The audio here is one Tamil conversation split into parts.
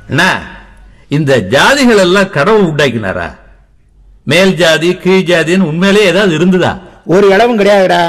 அண்ணா இந்த ஜாதிகள் எல்லாம் கடவுள் உண்டாக்கினாரா மேல் ஜாதி கீழ் ஜாதின்னு உண்மையிலே ஏதாவது இருந்ததா ஒரு இளவும் கிடையாதுடா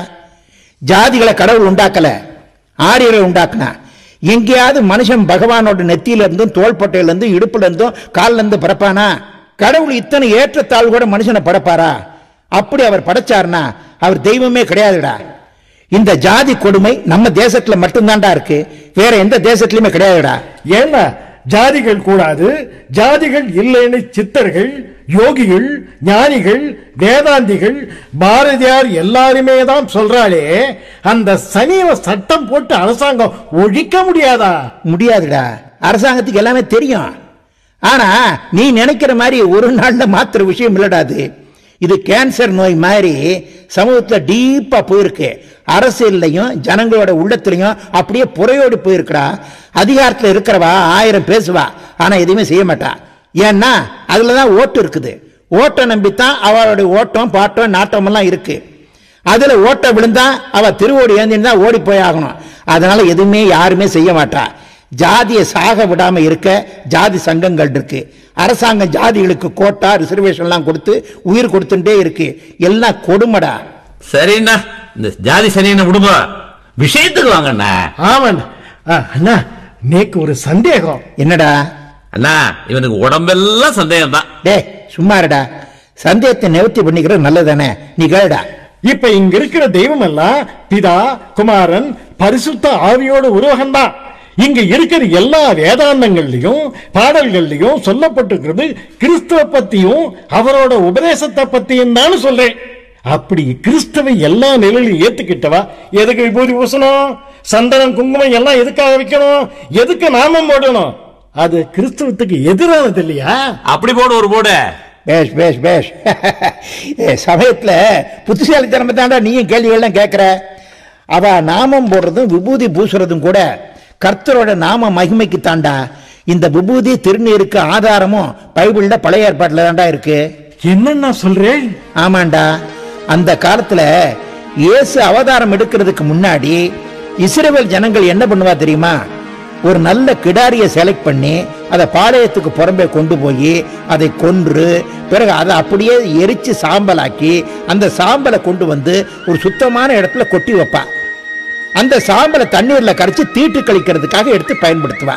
ஜாதிகளை கடவுள் உண்டாக்கல ஆரியரை உண்டாக்குனா எங்கேயாவது மனுஷன் பகவானோட நெத்தியில இருந்தும் தோள்பட்டையில இருந்தும் இடுப்புல இருந்தும் கால்ல இருந்து பிறப்பானா கடவுள் இத்தனை ஏற்றத்தாழ் கூட மனுஷனை படைப்பாரா அப்படி அவர் படைச்சாருன்னா அவர் தெய்வமே கிடையாதுடா இந்த ஜாதி கொடுமை நம்ம தேசத்துல மட்டும்தான்டா இருக்கு வேற எந்த தேசத்துலயுமே கிடையாதுடா ஏன்னா ஜாதிகள் கூடாது ஜாதிகள் இல்லைன்னு சித்தர்கள் யோகிகள் ஞானிகள் வேதாந்திகள் பாரதியார் எல்லாருமே தான் சொல்றாளே அந்த சனியவ சட்டம் போட்டு அரசாங்கம் ஒழிக்க முடியாதா முடியாதுடா அரசாங்கத்துக்கு எல்லாமே தெரியும் ஆனா நீ நினைக்கிற மாதிரி ஒரு நாள்ல மாத்திர விஷயம் இல்லடா அது இது கேன்சர் நோய் மாதிரி சமூகத்துல டீப்பா போயிருக்கு அரசியல்லையும் ஜனங்களோட உள்ளத்திலையும் அப்படியே புறையோடி போயிருக்குடா அதிகாரத்துல இருக்கிறவா ஆயிரம் பேசுவா ஆனா எதுவுமே செய்ய மாட்டா ஏன்னா அதுலதான் ஓட்டு இருக்குது ஓட்டை நம்பித்தான் அவளுடைய ஓட்டம் பாட்டம் நாட்டம் எல்லாம் இருக்கு அதுல ஓட்ட விழுந்தா அவ திருவோடி ஏந்தின்னு தான் ஓடி போய் ஆகணும் அதனால எதுவுமே யாருமே செய்ய மாட்டா ஜாதியை சாக விடாம இருக்க ஜாதி சங்கங்கள் இருக்கு அரசாங்கம் ஜாதிகளுக்கு கோட்டா ரிசர்வேஷன் எல்லாம் கொடுத்து உயிர் கொடுத்துட்டே இருக்கு எல்லாம் கொடுமடா சரிண்ணா இந்த ஜாதி சனியனை விடுங்க விஷயத்துக்கு வாங்கண்ணா ஆமாண்ணா ஆ, அண்ணா நேக்கு ஒரு சந்தேகம் என்னடா அண்ணா இவனுக்கு உடம்பெல்லாம் சந்தேகம் தான் டேய் சும்மா இருடா சந்தேகத்தை நிவர்த்தி பண்ணிக்கிறது நல்லதானே நீ கேளுடா இப்ப இங்க இருக்கிற தெய்வம் எல்லாம் பிதா குமாரன் பரிசுத்த ஆவியோட உருவகம்தான் இங்க இருக்கிற எல்லா வேதாந்தங்கள்லயும் பாடல்கள்லயும் சொல்லப்பட்டிருக்கிறது கிறிஸ்துவ பத்தியும் அவரோட உபதேசத்தை பத்தியும் தான் சொல்றேன் அப்படி கிறிஸ்துவை எல்லா நிலையிலும் ஏத்துக்கிட்டவா எதுக்கு விபூதி பூசணும் சந்தனம் குங்குமம் எல்லாம் எதுக்காக வைக்கணும் எதுக்கு நாமம் போடணும் அது கிறிஸ்துவத்துக்கு எதிரானது இல்லையா அப்படி போடு ஒரு போடு பேஷ் பேஷ் பேஷ் ஏ, சமயத்துல புத்திசாலித்தனமா தாண்டா நீயும் கேள்விகள்லாம் கேட்கிற அவ நாமம் போடுறதும் விபூதி பூசுறதும் கூட கர்த்தரோட நாம மகிமைக்கு தாண்டா இந்த விபூதி திருநீருக்கு ஆதாரமும் பைபிள்ல பழைய ஏற்பாட்டுல தாண்டா இருக்கு என்னன்னா சொல்றேன் ஆமாண்டா அந்த காலத்துல இயேசு அவதாரம் எடுக்கிறதுக்கு முன்னாடி இஸ்ரவேல் ஜனங்கள் என்ன பண்ணுவா தெரியுமா ஒரு நல்ல கிடாரியை செலக்ட் பண்ணி அதை பாளையத்துக்கு புறம்பே கொண்டு போய் அதை கொன்று பிறகு அதை அப்படியே எரிச்சு சாம்பலாக்கி அந்த சாம்பலை கொண்டு வந்து ஒரு சுத்தமான இடத்துல கொட்டி வைப்பா அந்த சாம்பலை தண்ணீர்ல கரைச்சு தீட்டு கழிக்கிறதுக்காக எடுத்து பயன்படுத்துவா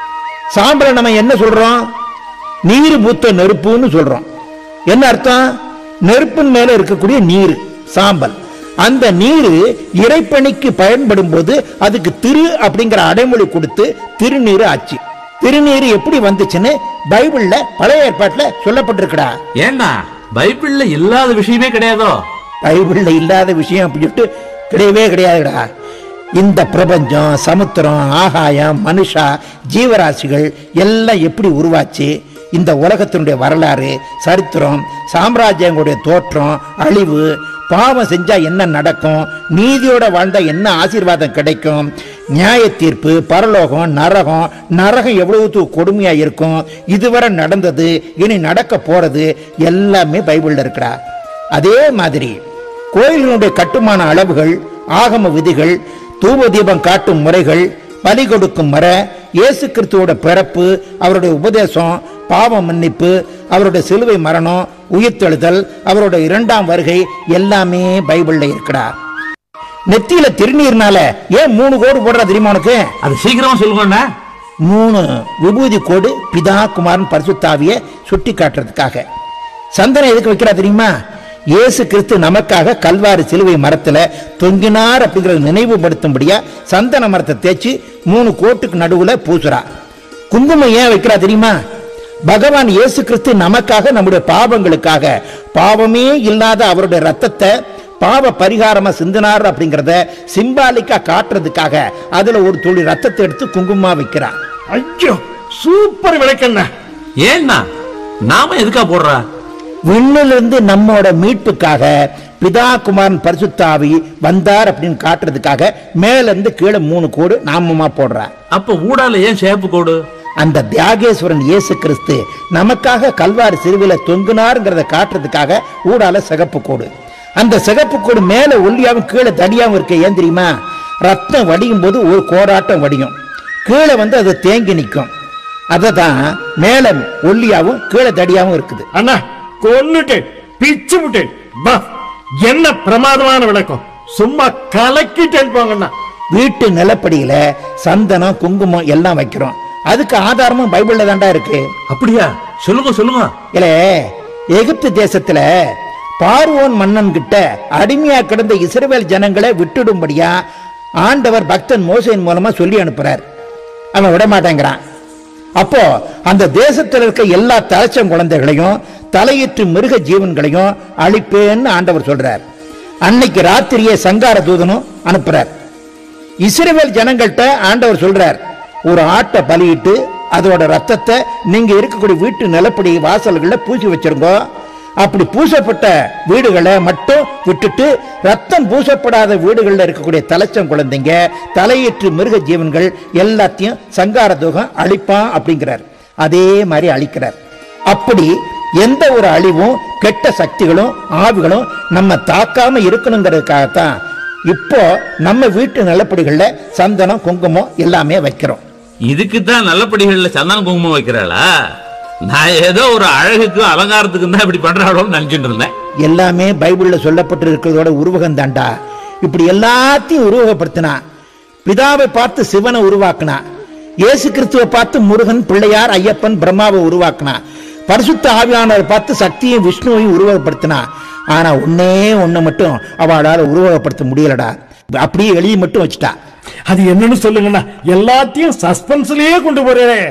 சாம்பலை நம்ம என்ன சொல்றோம் நீர் பூத்த நெருப்புன்னு சொல்றோம் என்ன அர்த்தம் நெருப்பின் மேல இருக்கக்கூடிய நீர் சாம்பல் அந்த நீர் இறைப்பணிக்கு பயன்படும் போது அதுக்கு திரு அப்படிங்கிற அடைமொழி கொடுத்து திருநீர் ஆச்சு திருநீர் எப்படி வந்துச்சுன்னு பைபிள்ல பழைய ஏற்பாட்டுல சொல்லப்பட்டிருக்குடா ஏன்னா பைபிள்ல இல்லாத விஷயமே கிடையாதோ பைபிள்ல இல்லாத விஷயம் அப்படி சொல்லிட்டு கிடையவே கிடையாதுடா இந்த பிரபஞ்சம் சமுத்திரம் ஆகாயம் மனுஷா ஜீவராசிகள் எல்லாம் எப்படி உருவாச்சு இந்த உலகத்தினுடைய வரலாறு சரித்திரம் சாம்ராஜ்யங்களுடைய தோற்றம் அழிவு பாவம் செஞ்சா என்ன நடக்கும் நீதியோட வாழ்ந்தா என்ன ஆசீர்வாதம் கிடைக்கும் நியாய தீர்ப்பு பரலோகம் நரகம் நரகம் எவ்வளவு கொடுமையா இருக்கும் இதுவரை நடந்தது இனி நடக்க போறது எல்லாமே பைபிள்ல இருக்குடா அதே மாதிரி கோயிலினுடைய கட்டுமான அளவுகள் ஆகம விதிகள் தூப தீபம் காட்டும் முறைகள் பலி கொடுக்கும் முறை இயேசு கிறிஸ்துவோட பிறப்பு அவருடைய உபதேசம் பாவ மன்னிப்பு அவருடைய சிலுவை மரணம் உயிர்த்தெழுதல் அவருடைய இரண்டாம் வருகை எல்லாமே பைபிள்ல இருக்குடா நெத்தியில திருநீர்னால ஏன் மூணு கோடு போடுற தெரியுமா உனக்கு அது சீக்கிரமா சொல்லுங்கண்ணா மூணு விபூதி கோடு பிதா குமாரன் பரிசுத்தாவிய சுட்டி காட்டுறதுக்காக சந்தனம் எதுக்கு வைக்கிறா தெரியுமா இயேசு கிறிஸ்து நமக்காக கல்வாரி சிலுவை மரத்துல தொங்கினார் அப்படிங்கறத நினைவுபடுத்தும்படியா சந்தன மரத்தை தேய்ச்சி மூணு கோட்டுக்கு நடுவுல பூசுறா குங்குமம் ஏன் வைக்கிறா தெரியுமா பகவான் இயேசு கிறிஸ்து நமக்காக நம்முடைய பாவங்களுக்காக பாவமே இல்லாத அவருடைய ரத்தத்தை பாவ பரிகாரமா சிந்தினார் அப்படிங்கறத சிம்பாலிக்கா காட்டுறதுக்காக அதுல ஒரு துளி ரத்தத்தை எடுத்து குங்குமமா வைக்கிறான் ஐயோ சூப்பர் விளக்கண்ணா ஏன்னா நாம எதுக்கா போடுறா விண்ணிலிருந்து நம்மோட மீட்புக்காக பிதா குமாரன் பரிசுத்தாவி வந்தார் அப்படின்னு காட்டுறதுக்காக மேல இருந்து கீழே மூணு கோடு நாமமா போடுறா அப்ப ஊடால ஏன் சேப்பு கோடு அந்த தியாகேஸ்வரன் இயேசு கிறிஸ்து நமக்காக கல்வாரி சிறுவில தொங்குனாருங்கிறத காட்டுறதுக்காக ஊடால சிகப்பு கோடு அந்த சிகப்பு கோடு மேல ஒல்லியாவும் கீழே தடியாவும் இருக்க ஏன் தெரியுமா ரத்தம் வடியும் போது ஒரு கோடாட்டம் வடியும் கீழே வந்து அது தேங்கி நிற்கும் அதை தான் மேல ஒல்லியாவும் கீழே தடியாவும் இருக்குது அண்ணா கொன்னுட்டு பிச்சு விட்டு பா என்ன பிரமாதமான விளக்கம் சும்மா கலக்கிட்டேன் போங்கண்ணா வீட்டு நிலப்படியில சந்தனம் குங்குமம் எல்லாம் வைக்கிறோம் அதுக்கு ஆதாரமும் பைபிள்ல தாண்டா இருக்கு அப்படியா சொல்லுங்க சொல்லுங்க இல்ல எகிப்து தேசத்துல பார்வோன் மன்னன் கிட்ட அடிமையா கிடந்த இஸ்ரவேல் ஜனங்களை விட்டுடும்படியா ஆண்டவர் பக்தன் மோசையின் மூலமா சொல்லி அனுப்புறார் அவன் விட மாட்டேங்கிறான் அப்போ அந்த தேசத்தில் இருக்க எல்லா தலைச்சம் குழந்தைகளையும் தலையிற்று மிருக ஜீவன்களையும் அழிப்பேன்னு ஆண்டவர் சொல்றார் அன்னைக்கு ராத்திரியே சங்கார தூதனும் அனுப்புறார் இஸ்ரவேல் ஜனங்கள்ட்ட ஆண்டவர் சொல்றார் ஒரு ஆட்டை பலியிட்டு அதோட ரத்தத்தை நீங்க இருக்கக்கூடிய வீட்டு நிலப்படி வாசல்கள்ல பூசி வச்சிருங்க அப்படி பூசப்பட்ட வீடுகளை மட்டும் விட்டுட்டு ரத்தம் பூசப்படாத வீடுகளில் இருக்கக்கூடிய தலைச்சம் குழந்தைங்க தலையீற்று மிருக ஜீவன்கள் எல்லாத்தையும் சங்கார தூகம் அழிப்பான் அப்படிங்கிறார் அதே மாதிரி அழிக்கிறார் அப்படி எந்த ஒரு அழிவும் கெட்ட சக்திகளும் ஆவிகளும் நம்ம தாக்காம இருக்கணுங்கிறதுக்காகத்தான் இப்போ நம்ம வீட்டு நிலப்படிகள்ல சந்தனம் குங்குமம் எல்லாமே வைக்கிறோம் இதுக்கு தான் நல்லபடிகள்ல சந்தன குங்குமம் வைக்கிறாளா நான் ஏதோ ஒரு அழகுக்கும் அலங்காரத்துக்கும் தான் இப்படி பண்றாளோன்னு நினைச்சிட்டு இருந்தேன் எல்லாமே பைபிள்ல சொல்லப்பட்டு இருக்கிறதோட உருவகம் தாண்டா இப்படி எல்லாத்தையும் உருவகப்படுத்தினா பிதாவை பார்த்து சிவனை உருவாக்குனா இயேசு கிறிஸ்துவை பார்த்து முருகன் பிள்ளையார் ஐயப்பன் பிரம்மாவை உருவாக்குனா பரிசுத்த ஆவியானவரை பார்த்து சக்தியும் விஷ்ணுவையும் உருவகப்படுத்தினா ஆனா ஒன்னே ஒண்ணு மட்டும் அவளால உருவகப்படுத்த முடியலடா அப்படியே எழுதி மட்டும் வச்சுட்டா அது என்னன்னு சொல்லுங்கண்ணா எல்லாத்தையும் சஸ்பென்ஸ்லயே கொண்டு போறேன்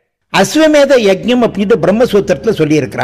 அஸ்வமேத யஜ்ஞம் அப்படின்ட்டு பிரம்மசூத்திரத்துல சொல்லி இருக்கிறா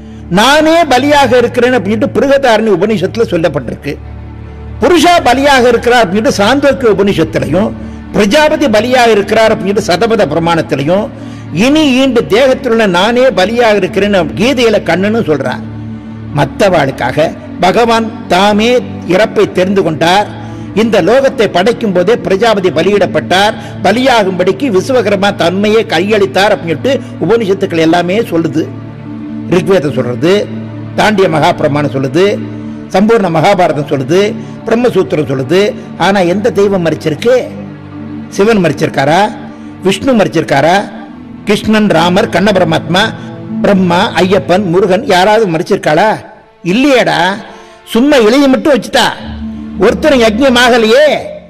நானே பலியாக இருக்கிறேன் அப்படின்ட்டு பிருகதாரணி உபனிஷத்துல சொல்லப்பட்டிருக்கு புருஷா பலியாக இருக்கிறார் அப்படின்ட்டு சாந்தோக்கிய உபனிஷத்திலையும் பிரஜாபதி பலியாக இருக்கிறார் அப்படின்ட்டு சதபத பிரமாணத்திலையும் இனி ஈண்டு தேகத்திலுள்ள நானே பலியாக இருக்கிறேன்னு கீதையில கண்ணன்னு சொல்றார் மற்றவாளுக்காக பகவான் தாமே இறப்பை தெரிந்து கொண்டார் இந்த லோகத்தை படைக்கும் போதே பிரஜாபதி பலியிடப்பட்டார் பலியாகும்படிக்கு விஸ்வகர்மா தன்மையை கையளித்தார் அப்படின்ட்டு உபனிஷத்துக்கள் எல்லாமே சொல்லுது ரிக்வேதம் சொல்றது தாண்டிய மகாபிரமாணம் சொல்லுது சம்பூர்ண மகாபாரதம் சொல்லுது பிரம்மசூத்திரம் சொல்லுது ஆனா எந்த தெய்வம் மறிச்சிருக்கு சிவன் மறிச்சிருக்காரா விஷ்ணு மறிச்சிருக்காரா கிருஷ்ணன் ராமர் கண்ண பரமாத்மா பிரம்மா ஐயப்பன் முருகன் யாராவது மறிச்சிருக்காளா இல்லையேடா சும்மா எழுதி மட்டும் வச்சுட்டா ஒருத்தரும் யஜ்ஞம் ஆகலையே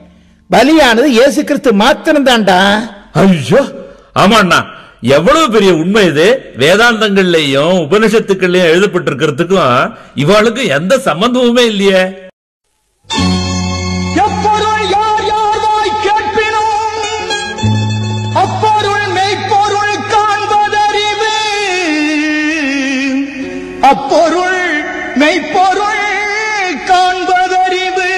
பலியானது இயேசு கிறிஸ்து மாத்திரம் தான்டா ஐயோ ஆமாண்ணா எவ்வளவு பெரிய உண்மை இது வேதாந்தங்கள்லயும் உபனிஷத்துக்கள்லயும் எழுதப்பட்டிருக்கிறதுக்கும் இவாளுக்கு எந்த சம்பந்தமுமே இல்லையே எப்பொருள் யார் யார் வாய் கேட்பினும் அப்பொருள் மெய்ப்பொருள் காண்பதறிவு அப்பொருள் மெய்ப்பொருள் காண்பதறிவு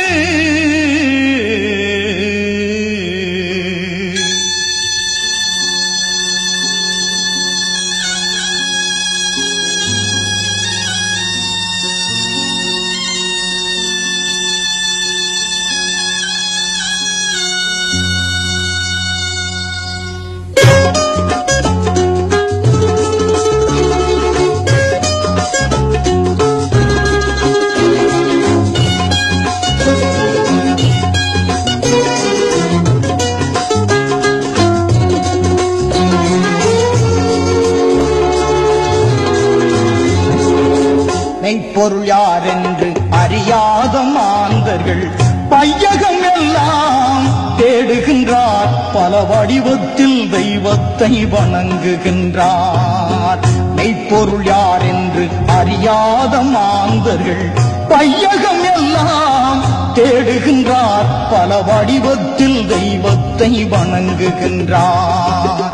மெய்ப்பொருள் யார் என்று அறியாத மாந்தர்கள் பையகம் எல்லாம் தேடுகின்றார் பல வடிவத்தில் தெய்வத்தை வணங்குகின்றார் மெய்ப்பொருள் யார் என்று அறியாத மாந்தர்கள் பையகம் எல்லாம் தேடுகின்றார் பல வடிவத்தில் தெய்வத்தை வணங்குகின்றார்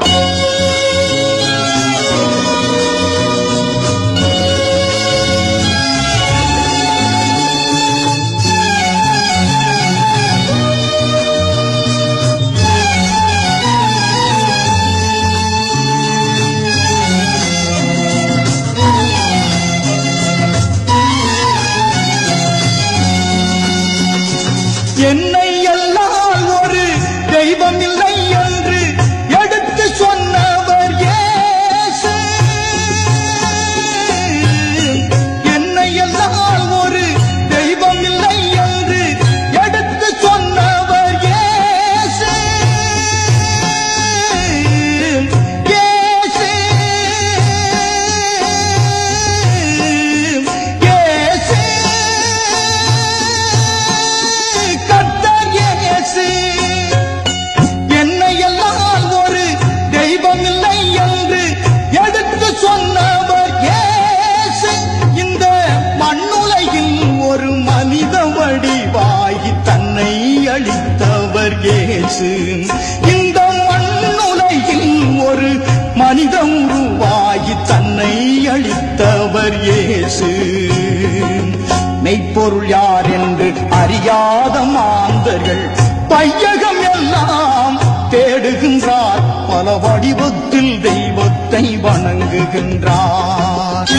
என்னை எல்லாம் ஒரு தெய்வம் இல்லை என்று எடுத்து சொன்னவர் இயேசு என்னை எல்லாம் ஒரு தெய்வம் இல்லை என்று எடுத்து சொன்னவர் இயேசு மெய்ப்பொருள் யார் என்று அறியாத மாந்தர்கள் பையகம் எல்லாம் தேடுகின்றார் பல வடிவத்தில் தெய்வத்தை வணங்குகின்றார்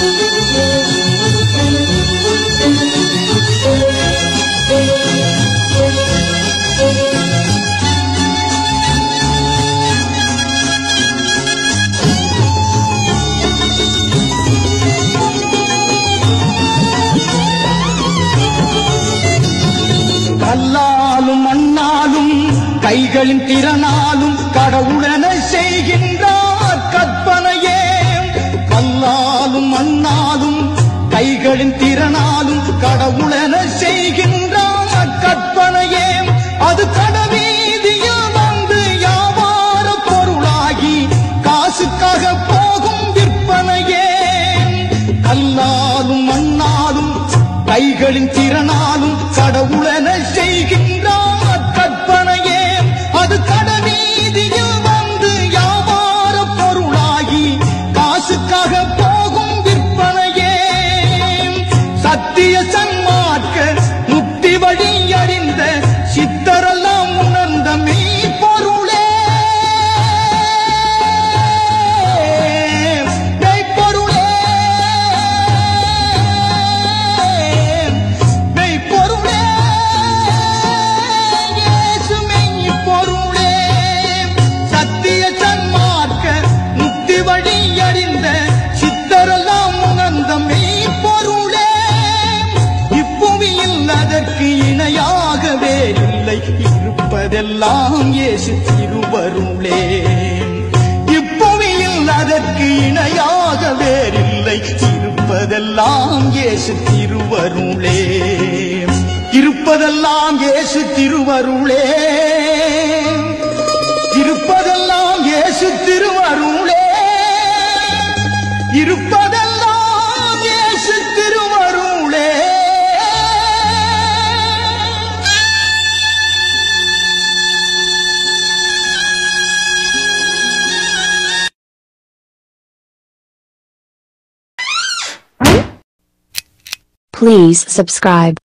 கல்லாலும் மண்ணாலும் கைகளின் திறனாலும் கடவுளென செய்கின்றார் கற்பனையே கல்லாலும் மண்ணாலும் கைகளின் திறனாலும் கடவுளென செய்கின்றார் கற்பனையே அது கடவீதியில் வந்து வியாபார பொருளாகி காசுக்காக போகும் விற்பனையே கல்லாலும் மண்ணாலும் கைகளின் திறனாலும் கடவுளென செய்கின்றார் கற்பனையே அது கடவீதியில் வந்து வியாபார பொருளாகி காசுக்காக போகும் விற்பனையே சத்திய சன்மார்க்க முக்தி வழி அறிந்த சித்தரெல்லாம் உணர்ந்த மெய்ப்பொருளே மெய்ப்பொருளே மெய்ப்பொருளே இயேசு மெய்ப்பொருளே சத்திய சன்மார்க்க முக்தி வழி அறிந்த சித்தரெல்லாம் உணர்ந்த மெய்ப்பொருளே இப்புவியில் அதற்கு இணையாக வேறில்லை இருப்பதெல்லாம் இயேசு திருவருளே இப்புவியில் அதற்கு இணையாக வேறில்லை இருப்பதெல்லாம் இயேசு திருவருளே இருப்பதெல்லாம் இயேசு திருவருளே இருப்பதெல்லாம் இயேசு திருவருளே இருப்பதெல்லாம் இயேசு திருவருளே Please subscribe.